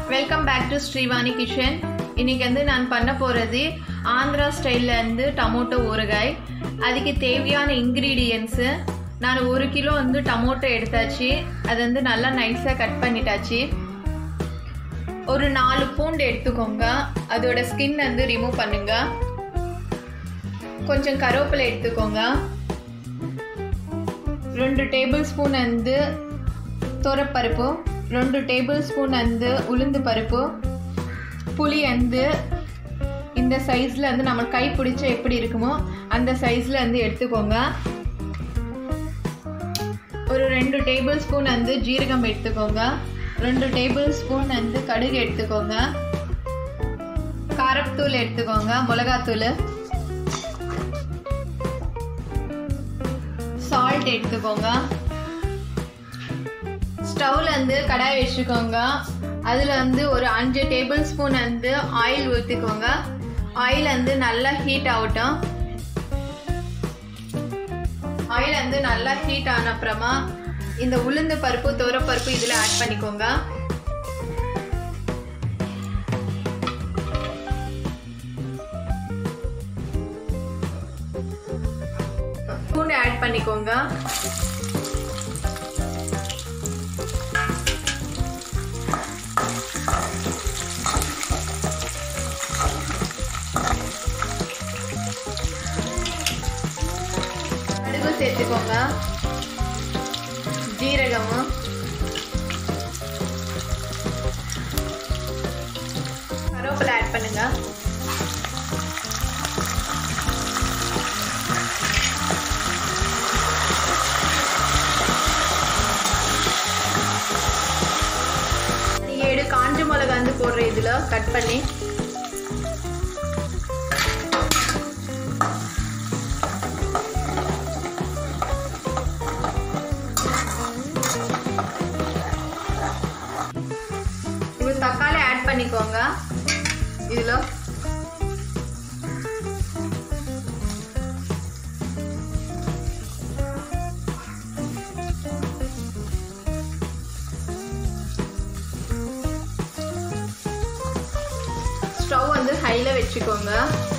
welcome back to Srivani kitchen இன்னைக்கு வந்து நான் பண்ண போகிறது ஆந்திரா ஸ்டைலில் இருந்து டமோட்டோ ஊறுகாய் அதுக்கு தேவையான இன்க்ரீடியன்ஸு நான் ஒரு கிலோ வந்து டமோட்டோ எடுத்தாச்சு அது வந்து நல்லா நைஸாக கட் பண்ணிட்டாச்சு ஒரு நாலு பூண்டு எடுத்துக்கோங்க அதோட ஸ்கின் வந்து ரிமூவ் பண்ணுங்க கொஞ்சம் கருவேப்பிலை எடுத்துக்கோங்க ரெண்டு டேபிள் ஸ்பூன் வந்து துவரப்பருப்பு ரெண்டு டேபிள் ஸ்பூன் வந்து உளுந்து பருப்பு புளி வந்து இந்த சைஸில் வந்து நம்ம கை பிடிச்ச எப்படி இருக்குமோ அந்த சைஸில் வந்து எடுத்துக்கோங்க ஒரு ரெண்டு டேபிள் ஸ்பூன் வந்து ஜீரகம் எடுத்துக்கோங்க ரெண்டு டேபிள் ஸ்பூன் வந்து கடுகு எடுத்துக்கோங்க காரத்தூள் எடுத்துக்கோங்க மிளகாத்தூள் சால்ட் எடுத்துக்கோங்க ஸ்டவ்ல வந்து கடாய் வச்சுக்கோங்க அதில் வந்து ஒரு அஞ்சு டேபிள் ஸ்பூன் வந்து ஆயில் ஊற்றிக்கோங்க ஆயில் வந்து நல்லா ஹீட் ஆகட்டும் ஆயில் வந்து நல்லா ஹீட் ஆன அப்புறமா இந்த உளுந்து பருப்பு துவரப்பருப்பு இதில் ஆட் பண்ணிக்கோங்க பூண்டு ஆட் பண்ணிக்கோங்க கடுகு சேர்த்துக்கோங்க ஜீரகமும் கருவேப்பிலை ஆட் பண்ணுங்க ஏழு காஞ்ச மிளகா வந்து போடுற இதுல கட் பண்ணி இப்போ தக்காளி ஆட் பண்ணிக்கோங்க இதில் ஸ்டவ் வந்து ஹைல வச்சுக்கோங்க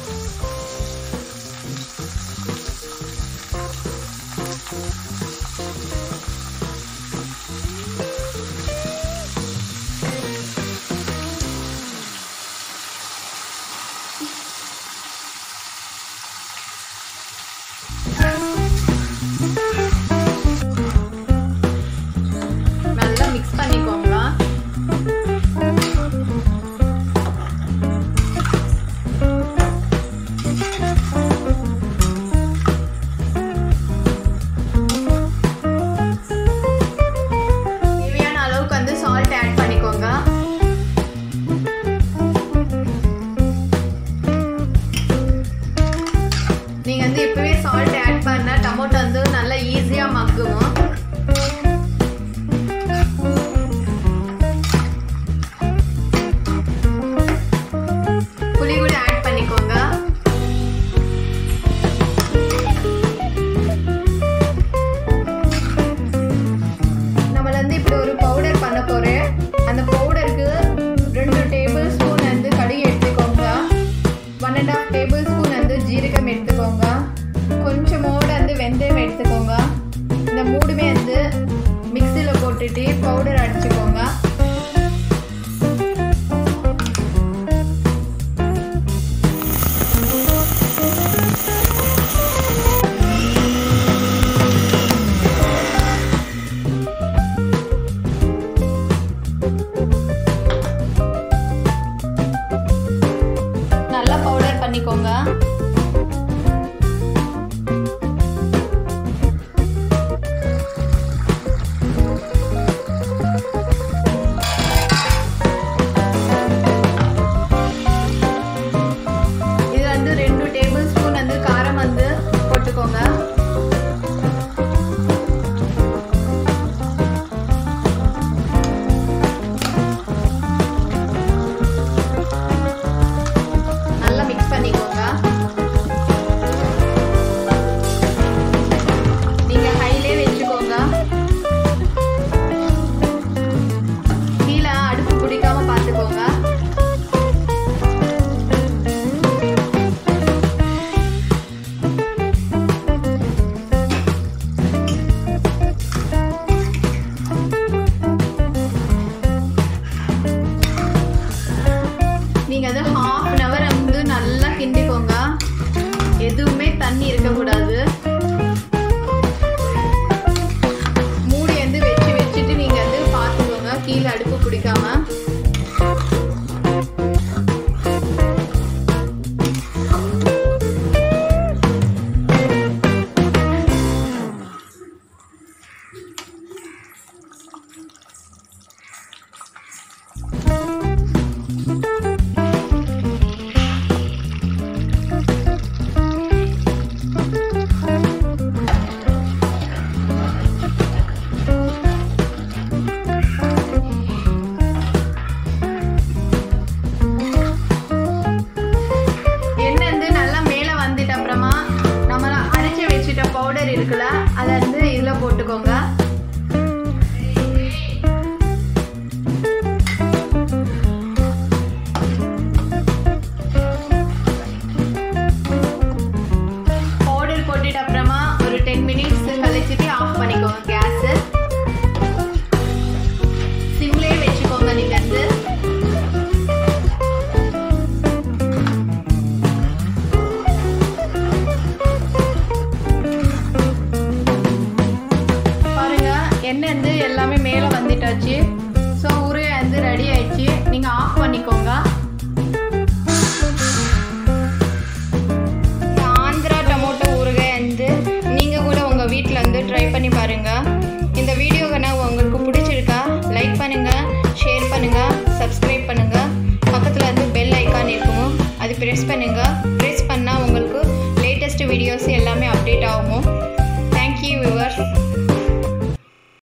நல்லா மிக்ஸ் பண்ணிக்கோங்க தேவையான அளவுக்கு வந்து சால்ட் ஆட் பண்ணிக்கோங்க நீங்க வந்து இப்பவே சால்ட் ஆட் பண்ணா டொமேட்டோ வந்து நல்லா ஈஸியா மக்குவோம் புளி கூட ஆட் பண்ணிக்கோங்க நம்ம வந்து இப்படி ஒரு பவுடர் பண்ண போறேன் அந்த பவுடருக்கு ரெண்டு டேபிள் ஸ்பூன் வந்து கடுகு எடுத்துக்கோங்க one and half table spoon வந்து ஜீரகம் எடுத்துக்கோங்க கொஞ்சமோட வந்து வெந்தயம் எடுத்துக்கோங்க இந்த மூணுமே வந்து மிக்சியில் போட்டுட்டு பவுடர் அடிச்சுக்கோங்க நல்லா பவுடர் பண்ணிக்கோங்க இது வந்து ரெண்டு டேபிள் ஸ்பூன் வந்து காரம் வந்து போட்டுக்கோங்க நல்லா மிக்ஸ் பண்ணிக்கோங்க இருக்குல்ல அதை வந்து இதில் போட்டுக்கோங்க பவுடர் போட்டுட்டு அப்புறமா ஒரு டென் மினிட்ஸ் கழிச்சிட்டு ஆஃப் பண்ணிக்கோங்க கேஸு சிம்லேயே வச்சுக்கோங்க நீங்கள் வந்து பாருங்க எண்ணெய் வந்து எல்லாமே மேலே வந்துட்டாச்சு ஸோ உருளை வந்து ரெடி ஆயிடுச்சு நீங்கள் ஆஃப் பண்ணிக்கோங்க இந்த ஆந்திரா டொமேட்டோ ஊறுகாய் வந்து நீங்கள் கூட உங்கள் வீட்டில் வந்து ட்ரை பண்ணி பாருங்கள் இந்த வீடியோ நான் உங்களுக்கு பிடிச்சிருக்கா லைக் பண்ணுங்கள் ஷேர் பண்ணுங்கள் சப்ஸ்கிரைப் பண்ணுங்கள் பக்கத்தில் வந்து பெல் ஐக்கான் இருக்கும் அது ப்ரெஸ் பண்ணுங்கள் ப்ரெஸ் பண்ணால் உங்களுக்கு லேட்டஸ்ட் வீடியோஸ் எல்லாமே அப்டேட் ஆகும்